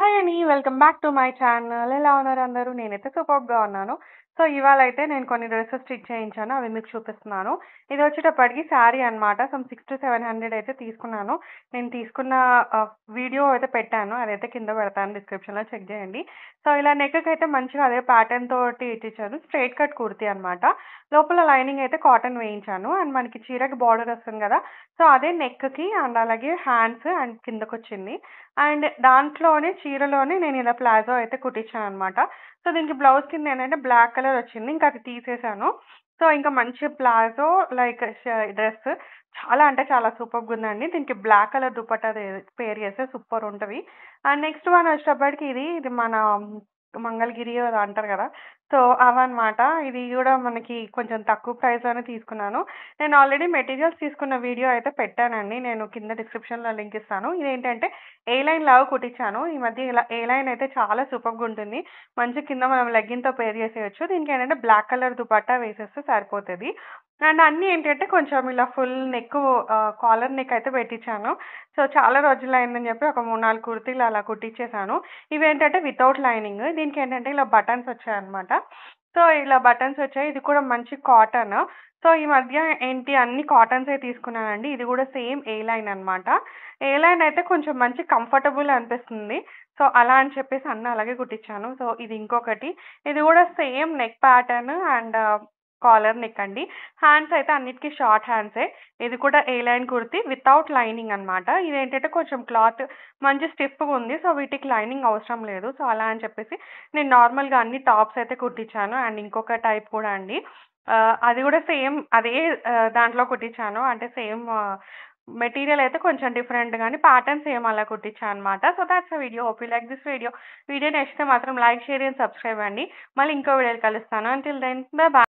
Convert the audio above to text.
Hi అండి. Welcome back to my channel. ఎలా ఉన్నారు అందరూ? నేనైతే సూపర్బ్‌గా ఉన్నాను. సో, ఇవాళైతే నేను కొన్ని డ్రెసెస్ స్టిచ్ చేయించాను. అవి మీకు చూపిస్తున్నాను. ఇది వచ్చేటప్పటికి శారీ అనమాట. సమ్ 600-700 అయితే తీసుకున్నాను. నేను తీసుకున్న ఆహ్, వీడియో అయితే పెట్టాను. అదైతే కింద పెడతాను డిస్క్రిప్షన్‌లో చెక్ చేయండి. సో, ఇలా నెక్‌కైతే మంచిగా అదే ప్యాటర్న్ తోటి ఇచ్చేసారు. స్ట్రెయిట్ కట్ కుర్తీ అనమాట. లోపల లైనింగ్ అయితే కాటన్ వేయించాను. అండ్ మనకి చీరకి బార్డర్ వస్తుంది కదా! సో, అదే నెక్‌కి అండ్ అలాగే హ్యాండ్స్ అండ్ కిందకొచ్చింది. అండ్ దాంట్లోనే చీరలోనే నేను ఇలా ప్లాజో అయితే కుట్టించాననమాట. సో, దీనికి బ్లౌజ్ కింద ఏంటంటే బ్లాక్ కలర్ వచ్చింది. ఇంకా అది తీసేసాను. సో, ఇంకా మంచి ప్లాజో లైక్ ష డ్రెస్ చాలా అంటే చాలా సూపర్బ్‌గుందండి. దీనికి బ్లాక్ కలర్ దుపట్టా దే పేర్ చేస్తే సూపర్ ఉంటది. అండ్ నెక్స్ట్ వన్ వచ్చేటప్పటికి ఇది, ఇది మన మంగళగిరి ఏదో అంటారు కదా! సో, అవన్నమాట. ఇది కూడా మనకి కొంచెం తక్కువ ప్రైస్‌లోనే తీసుకున్నాను. నేను ఆల్రెడీ మెటీరియల్స్ తీసుకున్న వీడియో అయితే పెట్టానండి. నేను కింద డిస్క్రిప్షన్‌లో లింక్ ఇస్తాను. ఇదేంటంటే ఏ లైన్ లాగా కుట్టించాను. ఈ మధ్య ఇలా ఏ లైన్ అయితే చాలా సూపర్బ్‌గుంటుంది. మంచి కింద మనం లెగ్గిన్‌తో పేర్ చేసేయొచ్చు. దీనికి ఏంటంటే బ్లాక్ కలర్ దుపట్టా వేసేస్తే సరిపోతది. అండ్ అన్నీ ఏంటంటే కొంచెం ఇలా full neck ah, collar neck అయితే పెట్టించాను. సో, చాలా రోజులయిందని చెప్పి ఒక 3, 4 కుర్తీలు అలా కుట్టించేసాను. ఇవేంటంటే వితౌట్ లైనింగ్. దీనికి ఏంటంటే ఇలా బటన్స్ వచ్చాయన్నమాట. సో, ఇలా బటన్స్ వచ్చాయి. ఇది కూడా మంచి కాటన్. సో, ఈ మధ్య ఏంటి అన్ని కాటన్సే తీసుకున్నానండి. ఇది కూడా సేమ్ ఏ లైన్ అనమాట. ఏ లైన్ అయితే కొంచెం మంచి కంఫర్టబుల్ అనిపిస్తుంది. సో, అలా అని చెప్పేసి అన్నీ అలాగే కుట్టించాను. సో, ఇది ఇంకొకటి. ఇది కూడా same neck pattern and collar neck అండి. హ్యాండ్స్ అయితే అన్నిటికి షార్ట్ హ్యాండ్సే. ఇది కూడా A line kurti without lining అనమాట. ఇదేంటంటే కొంచెం క్లాత్ మంచి స్టిఫ్‌గా ఉంది. సో, వీటికి లైనింగ్ అవసరం లేదు. సో, అలా అని చెప్పేసి నేను నార్మల్‌గా అన్ని టాప్స్ అయితే కుట్టించాను. అండ్ ఇంకొక టైప్ కూడా అండి. ఆహ్, అది కూడా సేమ్ అదే ఆహ్, దాంట్లో కుట్టించాను. అంటే సేమ్ మెటీరియల్ అయితే కొంచెం డిఫరెంట్ గానీ ప్యాటర్న్ సేమ్ అలా కుట్టించా అనమాట. So, that's the video. Hope you like this video. Video నచ్చితే మాత్రం లైక్, షేర్ అండ్ సబ్స్క్రైబ్ అండి. మళ్ళీ ఇంకో వీడియోలో కలుస్తాను. Until then bye by.